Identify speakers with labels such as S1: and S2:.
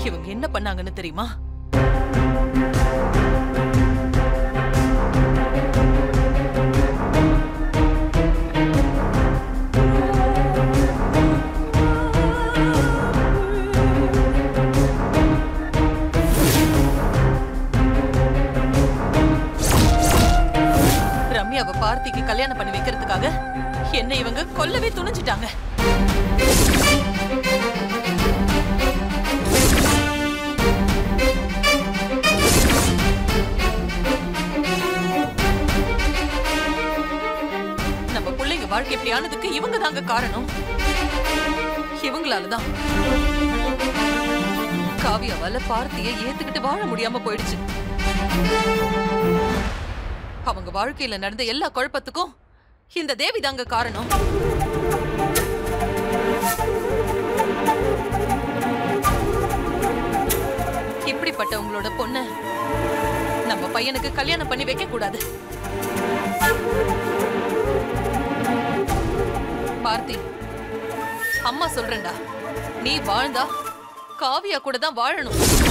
S1: இவங்க என்ன பண்ணாங்கன்னு தெரியுமா ரம்யாவை பார்த்திக்கு கல்யாணம் பண்ணி வைக்கிறதுக்காக என்ன இவங்க கொல்லவே துணிஞ்சிட்டாங்க நம்ம பிள்ளைங்க வாழ்க்கை இப்படி ஆனதுக்கு இவங்க தாங்க காரணம் இவங்களாலதான் காவியாவால பார்த்தியை ஏத்துக்கிட்டு வாழ முடியாம போயிடுச்சு அவங்க வாழ்க்கையில நடந்த எல்லா குழப்பத்துக்கும் இந்த தேவி தாங்க காரணம் இப்படிப்பட்ட உங்களோட பொண்ண நம்ம பையனுக்கு கல்யாணம் பண்ணி வைக்க கூடாது பார்த்தி அம்மா சொல்றேன்டா நீ வாழ்ந்தா காவியா கூட தான் வாழணும்